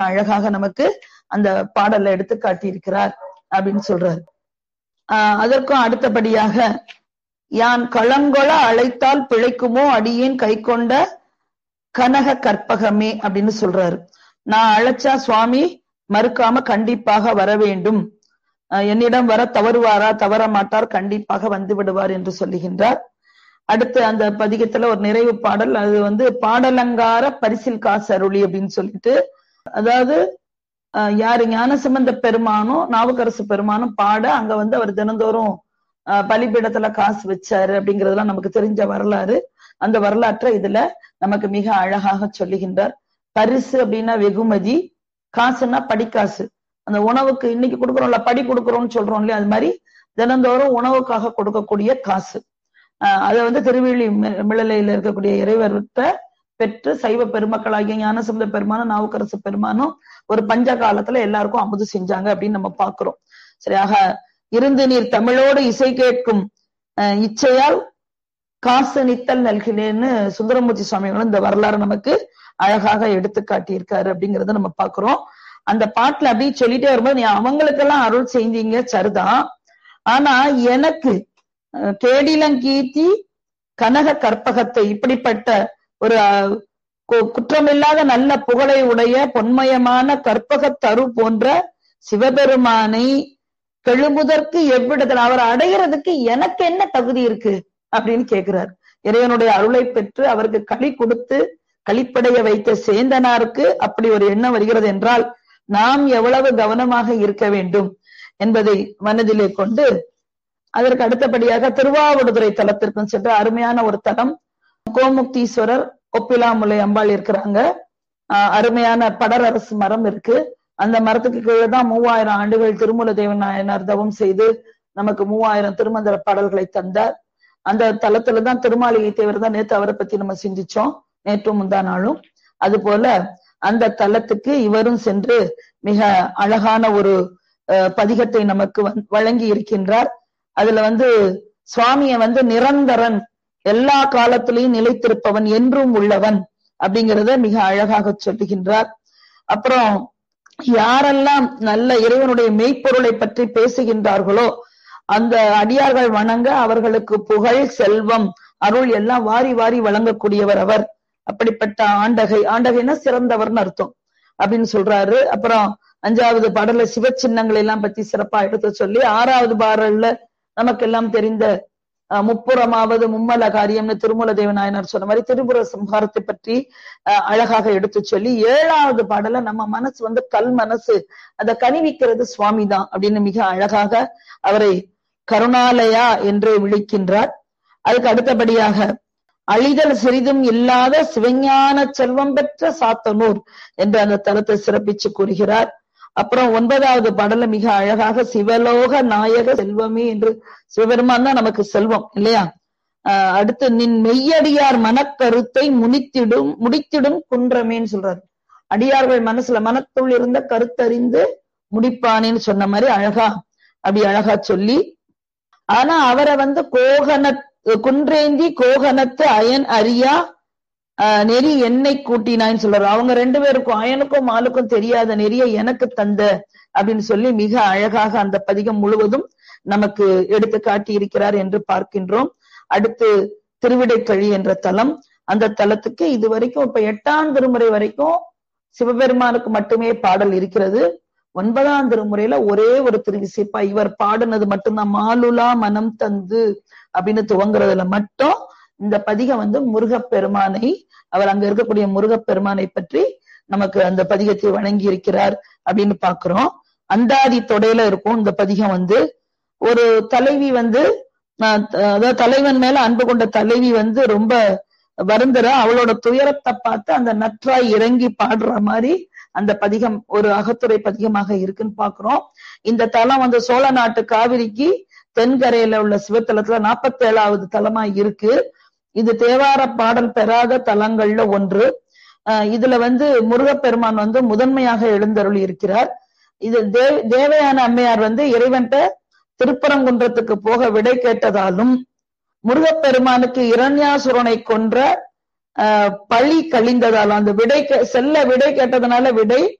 அழகாக நமக்கு அந்த பாடல்ல எடுத்து காட்டியிருக்கிறார் அப்படின்னு சொல்றாரு ஆஹ் அதற்கும் அடுத்தபடியாக யான் களங்கொள அழைத்தால் பிழைக்குமோ அடியேன் கை கொண்ட கனக கற்பகமே அப்படின்னு சொல்றாரு நான் அழைச்சா சுவாமி மறுக்காம கண்டிப்பாக வர வேண்டும் அஹ் என்னிடம் வர தவறுவாரா தவற மாட்டார் கண்டிப்பாக வந்து விடுவார் என்று சொல்லுகின்றார் அடுத்து அந்த பதிகத்துல ஒரு நிறைவு பாடல் அது வந்து பாடலங்கார பரிசில் காசு அருளி அப்படின்னு சொல்லிட்டு அதாவது அஹ் யாரு ஞானசம்பந்த பெருமானும் நாவுக்கரசு பெருமானும் பாட அங்க வந்து அவர் தினந்தோறும் அஹ் பலிபீடத்துல காசு வச்சாரு அப்படிங்கறதெல்லாம் நமக்கு தெரிஞ்ச வரலாறு அந்த வரலாற்றை இதுல நமக்கு மிக அழகாக சொல்லுகின்றார் பரிசு அப்படின்னா வெகுமதி காசுன்னா படிக்காசு அந்த உணவுக்கு இன்னைக்கு கொடுக்குறோம்ல படி கொடுக்குறோம்னு சொல்றோம் இல்லையா அது மாதிரி தினந்தோறும் உணவுக்காக கொடுக்கக்கூடிய காசு ஆஹ் அதை வந்து திருவிழி மிளலையில இருக்கக்கூடிய இறைவர்கிட்ட பெற்று சைவ பெருமக்களாகிய ஞானசம்பந்த பெருமானும் நாவுக்கரசு பெருமானும் ஒரு பஞ்ச காலத்துல எல்லாருக்கும் அமுது செஞ்சாங்க அப்படின்னு நம்ம பாக்குறோம் சரியாக இருந்து நீர் தமிழோடு இசை கேட்கும் அஹ் இச்சையால் காசு நித்தல் நல்கினேன்னு சுந்தரமூர்த்தி சுவாமிகளும் இந்த வரலாறு நமக்கு அழகாக எடுத்து காட்டியிருக்காரு அப்படிங்கறத நம்ம பாக்குறோம் அந்த பாட்டுல அப்படியே சொல்லிட்டே வரும்போது நீ அவங்களுக்கெல்லாம் அருள் செஞ்சீங்க சரிதான் ஆனா எனக்கு அஹ், கேடிலங்கீர்த்தி கனக கற்பகத்தை இப்படிப்பட்ட ஒரு அஹ், கு- குற்றமில்லாத நல்ல புகழை உடைய பொன்மயமான கற்பகத் தரு போன்ற சிவபெருமானை கெழுமுதற்கு எவ்விடத்தில் அவர் அடைகிறதுக்கு எனக்கு என்ன தகுதி இருக்கு அப்படின்னு கேட்கிறார் இறைவனுடைய அருளை பெற்று அவருக்கு களி கொடுத்து களிப்படைய வைத்த சேந்தனாருக்கு அப்படி ஒரு எண்ணம் வருகிறது என்றால் நாம் எவ்வளவு கவனமாக இருக்க வேண்டும் என்பதை மனதிலே கொண்டு அதற்கு அடுத்தபடியாக திருவாவடுதுறை தலத்திற்கும் சென்று அருமையான ஒரு தலம் கோமுக்தீஸ்வரர் ஒப்பிலாமுலை அம்பாள் இருக்கிறாங்க ஆஹ் அருமையான படரரசு மரம் இருக்கு அந்த மரத்துக்கு கீழே தான் மூவாயிரம் ஆண்டுகள் திருமூல தேவன் நாயனார் தவம் செய்து நமக்கு மூவாயிரம் திருமந்திர பாடல்களை தந்தார் அந்த தலத்துல தான் திருமாளிகை தேவர் தான் நேத்து அவரை பத்தி நம்ம சிந்திச்சோம் நேற்றும் முந்தா நாளும் அது போல அந்த தலத்துக்கு இவரும் சென்று மிக அழகான ஒரு அஹ், பதிகத்தை நமக்கு வந்- வழங்கி இருக்கின்றார் அதுல வந்து சுவாமிய வந்து நிரந்தரன் எல்லா காலத்திலையும் நிலைத்திருப்பவன் என்றும் உள்ளவன் அப்படிங்கிறத மிக அழகாக சொல்லுகின்றார் அப்புறம் யாரெல்லாம் நல்ல இறைவனுடைய மெய்ப்பொருளை பற்றி பேசுகின்றார்களோ அந்த அடியார்கள் வணங்க அவர்களுக்கு புகழ் செல்வம் அருள் எல்லாம் வாரி வாரி வழங்கக்கூடியவர் அவர் அப்படிப்பட்ட ஆண்டகை ஆண்டகைன்னா சிறந்தவர்னு அர்த்தம் அப்படின்னு சொல்றாரு அப்புறம் அஞ்சாவது பாடல்ல சிவச்சின்னங்களை எல்லாம் பத்தி சிறப்பா எடுத்து சொல்லி ஆறாவது பாடல்ல நமக்கெல்லாம் தெரிந்த அஹ், முப்புறமாவது மும்மல காரியம்னு திருமூல தேவநாயனார் சொன்ன மாதிரி திரிபுர சம்ஹாரத்தை பற்றி அஹ், அழகாக எடுத்து சொல்லி ஏழாவது பாடல நம்ம மனசு வந்து கல் மனசு அதை கனிவிக்கிறது சுவாமி தான் அப்படின்னு மிக அழகாக அவரை கருணாலயா என்று விழிக்கின்றார் அதுக்கு அடுத்தபடியாக அழிதல் சிறிதும் இல்லாத சிவஞான செல்வம் பெற்ற சாத்தனூர் என்று அந்த தலத்தை சிறப்பிச்சு கூறுகிறார் அப்புறம் ஒன்பதாவது பாடல மிக அழகாக சிவலோக நாயக செல்வமே என்று சிவபெருமான் தான் நமக்கு செல்வம் இல்லையா ஆஹ் அடுத்து நின் மெய்யடியார் மனக்கருத்தை முனித்திடும் முடித்திடும் குன்றமேன்னு சொல்றாரு அடியார்கள் மனசுல மனத்துள் இருந்த கருத்தறிந்து முடிப்பானேன்னு சொன்ன மாதிரி அழகா அப்படி அழகா சொல்லி ஆனா அவரை வந்து கோகன குன்றேந்தி கோகனத்து அயன் அறியா ஆஹ் நெறி என்னை கூட்டினான்னு சொல்றாரு அவங்க ரெண்டு பேருக்கும் அயனுக்கும் மாலுக்கும் தெரியாத நெறிய எனக்கு தந்த அப்படின்னு சொல்லி மிக அழகாக அந்த பதிகம் முழுவதும் நமக்கு எடுத்து காட்டி இருக்கிறார் என்று பார்க்கின்றோம் அடுத்து திருவிடைக்கழி என்ற தலம் அந்த தலத்துக்கு இது வரைக்கும் இப்ப எட்டாம் திருமுறை வரைக்கும் சிவபெருமானுக்கு மட்டுமே பாடல் இருக்கிறது ஒன்பதாம் திருமுறையில ஒரே ஒரு திருவிசைப்பா இவர் பாடினது மட்டும்தான் மாலுலா மனம் தந்து அப்படின்னு துவங்குறதுல மட்டும் இந்த பதிகம் வந்து முருகப்பெருமானை அவர் அங்க இருக்கக்கூடிய முருகப்பெருமானை பற்றி நமக்கு அந்த பதிகத்தை வழங்கி இருக்கிறார் அப்படின்னு பாக்குறோம் அந்தாதி தொடையில இருக்கும் இந்த பதிகம் வந்து ஒரு தலைவி வந்து ஆஹ் அதாவது தலைவன் மேல அன்பு கொண்ட தலைவி வந்து ரொம்ப வருந்துற அவளோட துயரத்தை பார்த்து அந்த நற்றாய் இறங்கி பாடுற மாதிரி அந்த பதிகம் ஒரு அகத்துறை பதிகமாக இருக்குன்னு பாக்குறோம் இந்த தலம் வந்து சோழ நாட்டு காவிரிக்கு தென்கரையில உள்ள சிவத்தலத்துல நாற்பத்தி ஏழாவது தலமா இருக்கு இது தேவார பாடல் பெறாத தலங்கள்ல ஒன்று ஆஹ் இதுல வந்து முருகப்பெருமான் வந்து முதன்மையாக எழுந்தருளி இருக்கிறார் இது தே தேவயான அம்மையார் வந்து இறைவன்ட்ட திருப்பரங்குன்றத்துக்கு போக விடை கேட்டதாலும் முருகப்பெருமானுக்கு இரண்யாசுரனை கொன்ற ஆஹ் பழி கழிந்ததாலும் அந்த விடை கே- செல்ல விடை கேட்டதுனால விடை